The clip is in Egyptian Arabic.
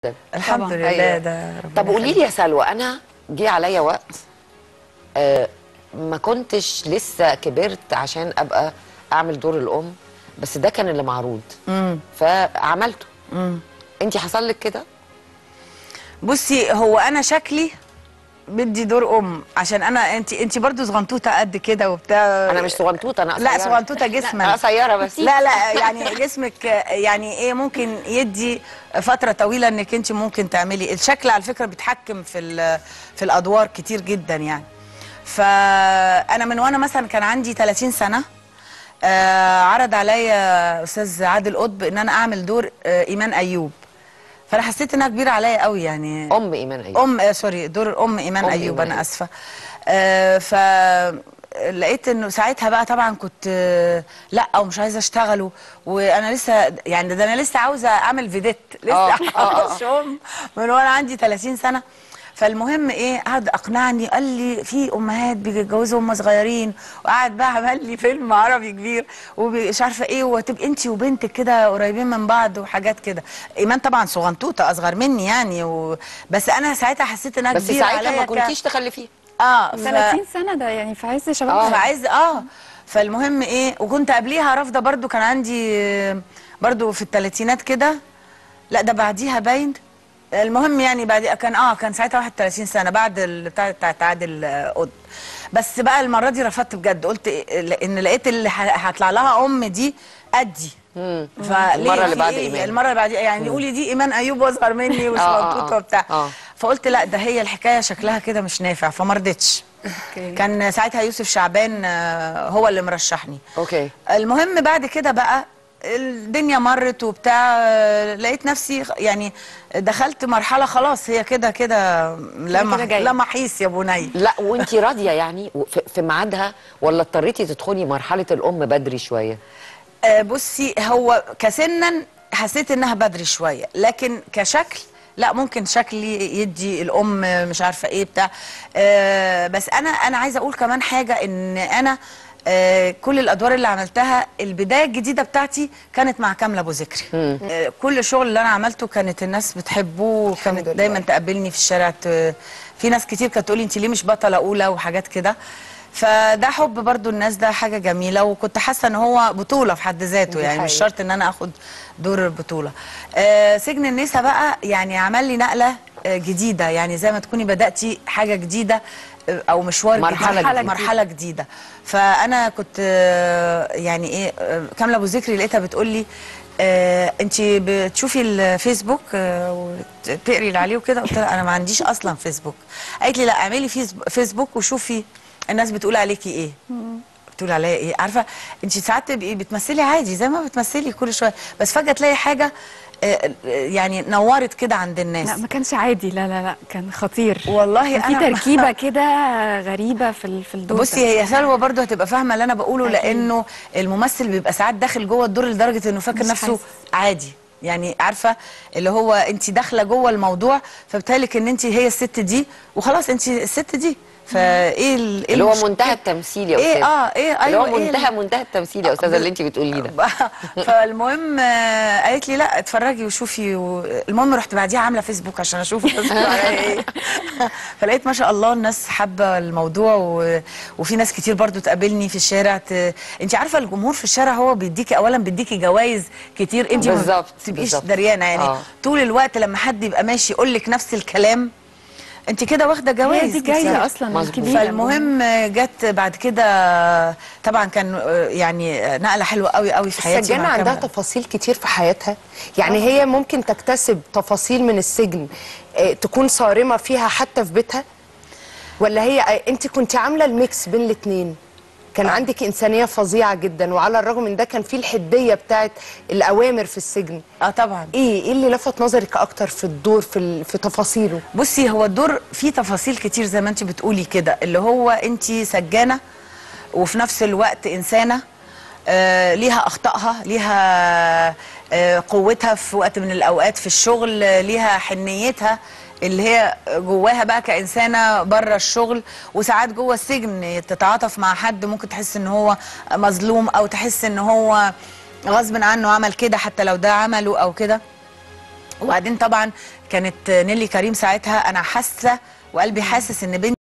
الحمد طبعاً. لله أيوة. ده ربنا طب قولي يخليك. لي يا سلوى انا جه عليا وقت آه ما كنتش لسه كبرت عشان ابقى اعمل دور الام بس ده كان اللي معروض مم. فعملته مم. انت حصل لك كده بصي هو انا شكلي بدي دور ام عشان انا انت انت برضو صغنطوطه قد كده وبتاع انا مش صغنطوطه انا لا قصيرة. صغنطوطه جسما انا قصيره بس لا لا يعني جسمك يعني ايه ممكن يدي فتره طويله انك انت ممكن تعملي الشكل على فكره بيتحكم في ال- في الادوار كتير جدا يعني فانا من وانا مثلا كان عندي 30 سنه آه عرض عليا استاذ عادل قطب ان انا اعمل دور آه ايمان ايوب فانا حسيت انها كبيره عليا قوي يعني ام ايمان ايوب ام آه سوري دور ام ايمان أم ايوب إيمان انا أيوب. اسفه آه ف لقيت انه ساعتها بقى طبعا كنت آه، لا ومش عايزه اشتغل وانا لسه يعني ده انا لسه عاوزه اعمل فيديت لسه آه، آه، عاوزه شوم من وانا عندي 30 سنه فالمهم ايه قعد اقنعني قال لي في امهات بيتجوزوا هم صغيرين وقعد بقى عمل لي فيلم عربي كبير ومش عارفه ايه وتبقي انت وبنتك كده قريبين من بعض وحاجات كده ايمان طبعا صغنطوطه اصغر مني يعني و... بس انا ساعتها حسيت انها بس كبيره ساعتها عليا ما ك- كنتيش تخلفيه اه ف... 30 سنه ده يعني في عز شباب آه. فعايز اه فالمهم ايه وكنت قبليها رافضه برضو كان عندي آه، برضو في الثلاثينات كده لا ده بعديها باين المهم يعني بعد كان اه كان ساعتها 31 سنه بعد ال- بتاع بتاعت عادل آه، قطب بس بقى المره دي رفضت بجد قلت إيه لان لقيت اللي ه- هطلع لها ام دي قدي مم. فليه المرة اللي في بعد إيه؟ إيمان. المره اللي بعد يعني قولي دي ايمان ايوب واصغر مني آه، وصغنطوطه آه. وبتاع آه. فقلت لا ده هي الحكايه شكلها كده مش نافع فما رضيتش كان ساعتها يوسف شعبان آه، هو اللي مرشحني اوكي المهم بعد كده بقى الدنيا مرت وبتاع آه، لقيت نفسي خ- يعني دخلت مرحله خلاص هي كده كده لا كده مح- جاية. لا محيص يا بني لا وانت راضيه يعني في في ميعادها ولا اضطريتي تدخلي مرحله الام بدري شويه آه، بصي هو كسنا حسيت انها بدري شويه لكن كشكل لا ممكن شكلي يدي الام مش عارفه ايه بتاع آه، بس انا انا عايزه اقول كمان حاجه ان انا آه، كل الادوار اللي عملتها البدايه الجديده بتاعتي كانت مع كامله ابو ذكري آه، كل الشغل اللي انا عملته كانت الناس بتحبه وكانت لله. دايما تقابلني في الشارع ت- في ناس كتير كانت تقولي انت ليه مش بطله اولى وحاجات كده فده حب برضو الناس ده حاجه جميله وكنت حاسه ان هو بطوله في حد ذاته دي يعني مش حقيقة. شرط ان انا اخد دور البطوله آه سجن النساء بقى يعني عمل لي نقله آه جديده يعني زي ما تكوني بداتي حاجه جديده آه، او مشوار مرحلة جديد جديدة. مرحله جديده فانا كنت آه يعني ايه آه، كامله ابو ذكري لقيتها بتقول لي آه انت بتشوفي الفيسبوك آه وتقري اللي عليه وكده قلت لها انا ما عنديش اصلا فيسبوك قالت لي لا اعملي فيس- فيسبوك وشوفي الناس بتقول عليكي ايه بتقول عليا ايه عارفه انت ساعات تبقي بتمثلي عادي زي ما بتمثلي كل شويه بس فجاه تلاقي حاجه آه، آه، يعني نورت كده عند الناس لا ما كانش عادي لا لا لا كان خطير والله كان في أنا- تركيبه كده غريبه في ال- في الدور بصي ده. هي سلوى برضو هتبقى فاهمه اللي انا بقوله أكيد. لانه الممثل بيبقى ساعات داخل جوه الدور لدرجه انه فاكر مش نفسه حاسس. عادي يعني عارفه اللي هو انت داخله جوه الموضوع فبتهيألك ان انت هي الست دي وخلاص انت الست دي فايه ال- ايه اللي هو المشكلة؟ منتهى التمثيل يا ايه استاذ اه ايه اللي ايوه هو إيه منتهى منتهى التمثيل يا استاذه اللي انت بتقوليه ده فالمهم آه، قالت لي لا اتفرجي وشوفي و... المهم رحت بعديها عامله فيسبوك عشان اشوف الناس بتقول عليا ايه فلقيت ما شاء الله الناس حابه الموضوع و... وفي ناس كتير برضو تقابلني في الشارع ت... انت عارفه الجمهور في الشارع هو بيديكي اولا بيديكي جوائز كتير انت ما بالظبط، تبقيش بالظبط. دريانه يعني آه. طول الوقت لما حد يبقى ماشي يقول لك نفس الكلام انت كده واخده هي جوائز دي كتير. جايه اصلا مظبوط. الكبيره فالمهم جت بعد كده طبعا كان يعني نقله حلوه قوي قوي في حياتي السجانة مع عندها كاملة. تفاصيل كتير في حياتها يعني هي ممكن تكتسب تفاصيل من السجن آه، تكون صارمة فيها حتى في بيتها ولا هي آه، انت كنت عاملة الميكس بين الاتنين كان عندك إنسانية فظيعة جدا وعلى الرغم من ده كان في الحدية بتاعت الأوامر في السجن اه طبعا ايه ايه اللي لفت نظرك اكتر في الدور في ال- في تفاصيله بصي هو الدور فيه تفاصيل كتير زي ما انت بتقولي كده اللي هو انت سجانه وفي نفس الوقت انسانه آه ليها اخطائها ليها آه قوتها في وقت من الاوقات في الشغل آه ليها حنيتها اللي هي جواها بقى كانسانه بره الشغل وساعات جوه السجن تتعاطف مع حد ممكن تحس ان هو مظلوم او تحس ان هو غصب عنه عمل كده حتى لو ده عمله او كده وبعدين طبعا كانت نيلي كريم ساعتها انا حاسه وقلبي حاسس ان بنتي